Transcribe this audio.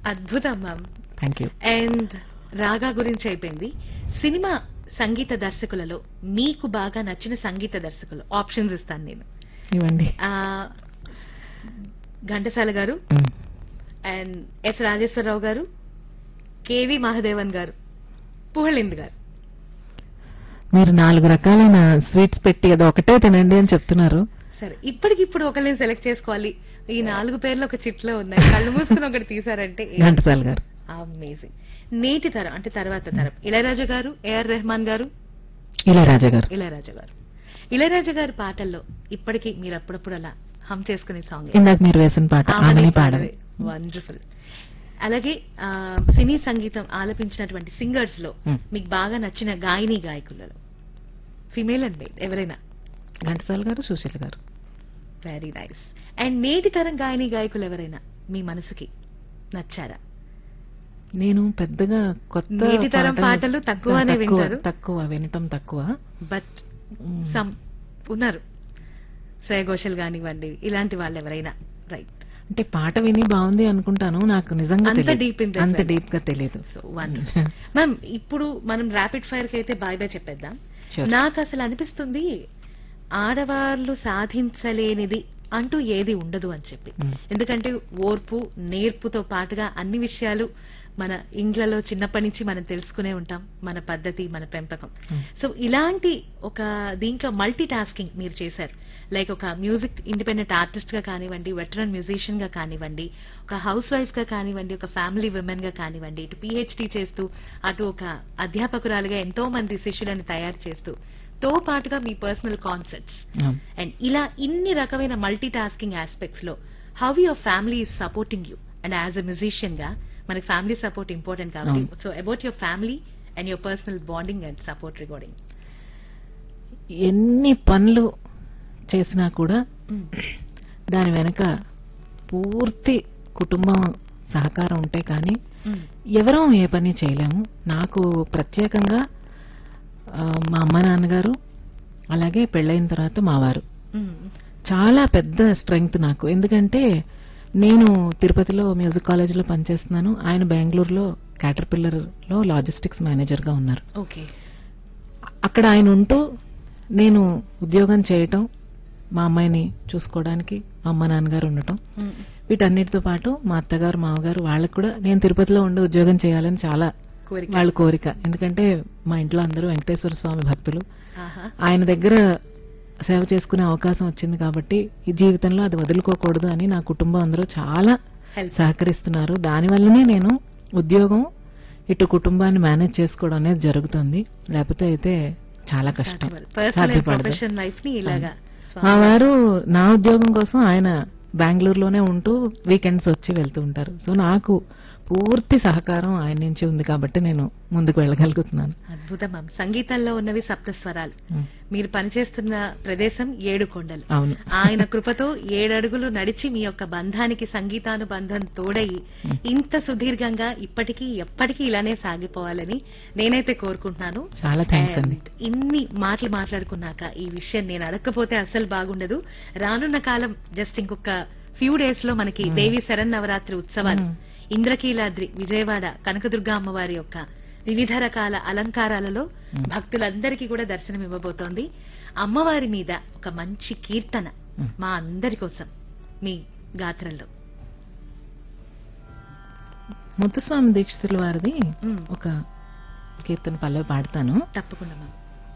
అద్భుతం ma'am thank you and రాగా గురించి అయిపోయింది సినిమా సంగీత దర్శకులలో మీకు బాగా నచ్చిన సంగీత దర్శకులు ఆప్షన్స్ ఇస్తాను నేను ఇవ్వండి ఆ, ఘంటసాల గారు మ్మ్. అండ్ ఎస్ రాజేశ్వరరావు గారు కేవి మహాదేవన్ గారు పుహళింద్ గారు మీరు నాలుగు రకాలైన స్వీట్స్ పెట్టి అది ఒకటే తినండి అని చెప్తున్నారు సరే ఇప్పటికిప్పుడు ఒకరిని సెలెక్ట్ చేసుకోవాలి ఈ నాలుగు పేర్లు ఒక చిట్లో ఉన్నాయి కళ్ళు మూసుకుని ఒకటి తీసారంటే ఘంటసాల గారు అమేజింగ్ నేటి తరం అంటే తర్వాత తరం ఇళయరాజా గారు ఏఆర్ రెహమాన్ గారు ఇళయరాజా గారు ఇళయరాజా గారు ఇళయరాజా గారి పాటల్లో ఇప్పటికీ మీరు అప్పుడప్పుడు అలా హమ్ చేసుకునే సాంగ్ ఇందాక మీరు వేసిన పాట ఆమెని పాడవి వండర్ఫుల్ అలాగే ఆ, సినీ సంగీతం ఆలపించినటువంటి సింగర్స్ లో Hmm. మీకు బాగా నచ్చిన గాయని గాయకులలో ఫిమేల్ అండ్ మేల్ ఎవరైనా ఘంటసాల గారు సుశీల గారు వెరీ నైస్ అండ్ నేటి తరం గాయని గాయకులు ఎవరైనా మీ మనసుకి నచ్చారా నేను పెద్దగా కొత్త నేటి తరం పాటలు తక్కువనే తక్కువ- వింటారు. తక్కువ వినటం తక్కువ బట్ మ్మ్. సమ్ ఉన్నారు శ్రేయ ఘోషల్ కానివ్వండి ఇలాంటి వాళ్ళు ఎవరైనా రైట్ అంటే పాట విని బాగుంది అనుకుంటాను నాకు నిజంగా అంత తెలీదు. deep interest అంత లేదు. డీప్ గా తెలియదు సో వండర్ఫుల్ మ్యామ్ ఇప్పుడు మనం ర్యాపిడ్ ఫైర్ కి అయితే బాయ్ బాయ్ చెప్పేద్దాం Sure. నాకు అసలు అనిపిస్తుంది ఆడవాళ్ళు సాధించలేనిది అంటూ ఏది ఉండదు అని చెప్పి Hmm. ఎందుకంటే ఓర్పు నేర్పుతో పాటుగా అన్ని విషయాలు మన ఇండ్లలో చిన్నప్పటి నుంచి మనం తెలుసుకునే ఉంటాం మన పద్ధతి మన పెంపకం Hmm. సో ఇలాంటి ఒక దీంట్లో మల్టీ టాస్కింగ్ మీరు చేశారు లైక్ ఒక మ్యూజిక్ ఇండిపెండెంట్ ఆర్టిస్ట్ గా కానివ్వండి వెటరన్ మ్యూజిషియన్ గా కానివ్వండి ఒక హౌస్ వైఫ్ గా కానివ్వండి ఒక ఫ్యామిలీ విమెన్ గా కానివ్వండి ఇటు పిహెచ్డి చేస్తూ అటు ఒక అధ్యాపకురాలుగా ఎంతో మంది శిష్యులను తయారు చేస్తూ తో పాటుగా మీ పర్సనల్ కాన్సెప్ట్స్ అవును. అండ్ ఇలా ఇన్ని రకమైన మల్టీ టాస్కింగ్ ఆస్పెక్ట్స్ లో how your family is supporting you and as a musician గా మనకి ఫ్యామిలీ సపోర్ట్ ఇంపార్టెంట్ కాబట్టి అవును. So about your family and your personal bonding and support regarding ఎన్ని పనులు చేసినా కూడా దాని వెనక పూర్తి కుటుంబం సహకారం ఉంటే కానీ ఎవరం ఏ పని చేయలేము నాకు ప్రత్యేకంగా ఆ, మా అమ్మ నాన్నగారు అలాగే పెళ్ళైన తర్వాత మా వారు చాలా పెద్ద స్ట్రెంగ్త్ నాకు ఎందుకంటే నేను తిరుపతిలో మ్యూజిక్ కాలేజీలో పనిచేస్తున్నాను ఆయన బెంగళూరులో క్యాటర్ లో లాజిస్టిక్స్ మేనేజర్ గా ఉన్నారు ఓకే అక్కడ ఆయన ఉంటూ నేను ఉద్యోగం చేయటం మా అమ్మాయిని చూసుకోవడానికి మా అమ్మ నాన్నగారు ఉండటం వీటన్నిటితో పాటు మా అత్తగారు మామగారు వాళ్ళకు కూడా నేను తిరుపతిలో ఉండి ఉద్యోగం చేయాలని చాలా కోరిక వాళ్ళ కోరిక ఎందుకంటే మా ఇంట్లో అందరూ వెంకటేశ్వర స్వామి భక్తులు ఆహా. ఆయన దగ్గర సేవ చేసుకునే అవకాశం వచ్చింది కాబట్టి ఈ జీవితంలో అది వదులుకోకూడదు అని నా కుటుంబం అందరూ చాలా హెల్ప్ సహకరిస్తున్నారు దానివల్లనే నేను ఉద్యోగం ఇటు కుటుంబాన్ని మేనేజ్ చేసుకోవడం అనేది జరుగుతుంది లేకపోతే అయితే చాలా కష్టం పర్సనల్ అండ్ సాధ్యపడదు. ప్రొఫెషనల్ లైఫ్ ని ఇలాగా మా వారు నా ఉద్యోగం కోసం ఆయన బెంగళూరులోనే ఉంటూ వీకెండ్స్ వచ్చి వెళ్తూ ఉంటారు సో నాకు పూర్తి సహకారం ఆయన నుంచి ఉంది కాబట్టి నేను ముందుకు వెళ్ళగలుగుతున్నాను అద్భుతం మ్యామ్ సంగీతంలో ఉన్నవి సప్త స్వరాలు ఉం. మీరు పనిచేస్తున్న ప్రదేశం ఏడు కొండలు అవును ఆయన కృపతో ఏడడుగులు నడిచి మీ యొక్క బంధానికి సంగీతానుబంధం తోడయి ఇంత సుదీర్ఘంగా ఇప్పటికీ ఎప్పటికీ ఇలానే సాగిపోవాలని నేనైతే కోరుకుంటున్నాను చాలా థ్యాంక్స్ అండి And ఇన్ని మాటలు మాట్లాడుకున్నాక ఈ విషయం నేను అడగకపోతే అస్సలు బాగుండదు రానున్న కాలం జస్ట్ ఇంకొక ఫ్యూ డేస్ లో మనకి దేవి శరన్నవరాత్రి ఉత్సవాలు మ్మ్. ఇంద్రకీలాద్రి విజయవాడ కనకదుర్గ అమ్మవారి యొక్క వివిధ రకాల అలంకారాలలో మ్మ్. భక్తులందరికీ కూడా దర్శనం ఇవ్వబోతోంది అమ్మవారి మీద ఒక మంచి కీర్తన మ్మ్. మా అందరి కోసం మీ గాత్రంలో ముత్తుస్వామి దీక్షితుల వారిది మ్మ్. ఒక కీర్తన పల్లవి పాడతాను తప్పకుండా మ్యామ్